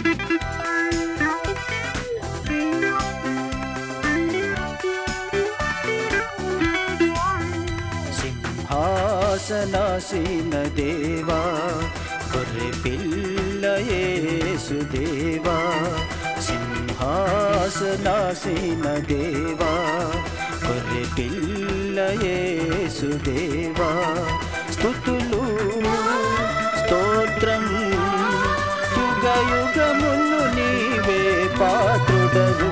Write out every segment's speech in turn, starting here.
సింహాసనాసీన దేవా గొర్రె పిల్లయేసు దేవా సింహాసనాసీన దేవా గొర్రె పిల్లయేసు దేవా స్థుతులు స్తోత్రం యుగ యుగములు నీవే పాత్రుడవు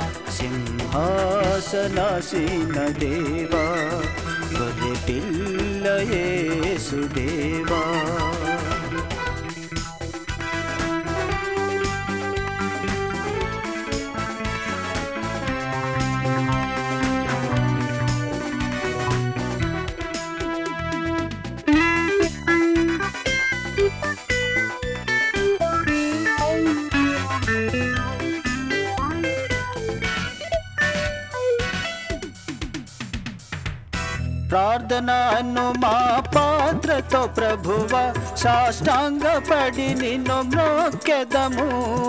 సింహాసనాసీన దేవా గొర్రె పిల్లయేసు దేవా ప్రార్థనను మా పాత్రతో ప్రభువ సాష్టాంగపడి నిన్ను మ్రోక్కెదము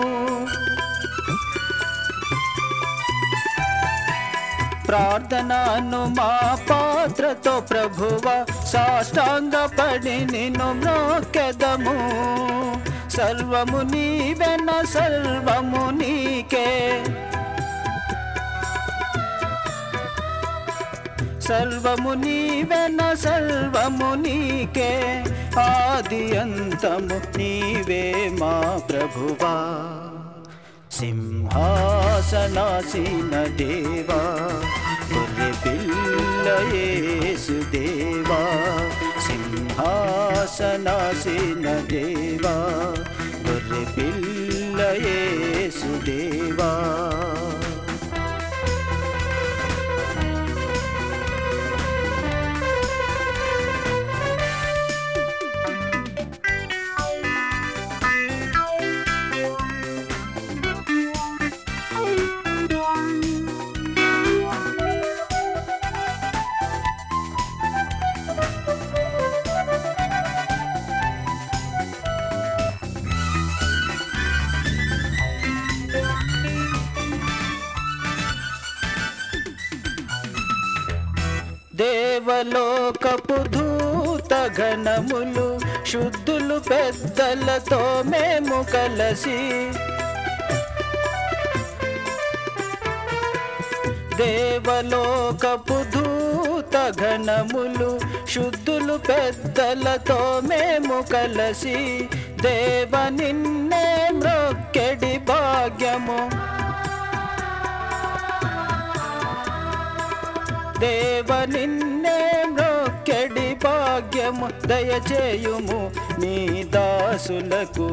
ప్రార్థనను మా పాత్రతో ప్రభువ సాష్టాంగపడి నిన్ను మ్రోక్కెదము సర్వము నీవెన సర్వము నీకే సర్వము నీవెన సర్వము నీకే ఆది అంతము నీవే మా ప్రభువా సింహాసనాసీన దేవా గొర్రె పిల్లయేసు దేవా సింహాసనాసీన దేవా గొర్రె పిల్లయేసు దేవా దేవలోకపు దూత గణములు శుద్ధులు పెద్దలతో మేము కలసి దేవలోకపు దూత గణములు శుద్ధులు పెద్దలతో మేము కలసి దేవ నిన్నే మ్రొక్కెడి భాగ్యము దేవ నిన్నే మ్రొక్కెడి భాగ్యము దయచేయుము నీ దాసులకు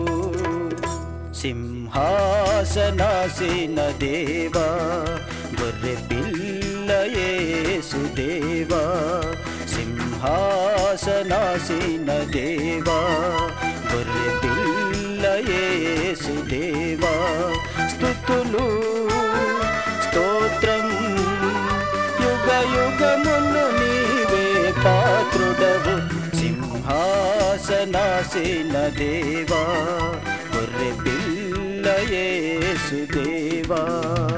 సింహాసనాసీన దేవా గొర్రె పిల్లయేసు దేవా సింహాసనాసీన దేవా గొర్రె పిల్లయేసు దేవా స్థుతులు స్తోత్రం యుగ యుగములు నీవే పాత్రుడవు సింహాసనాసీన దేవా గొర్రె పిల్లయేసు దేవా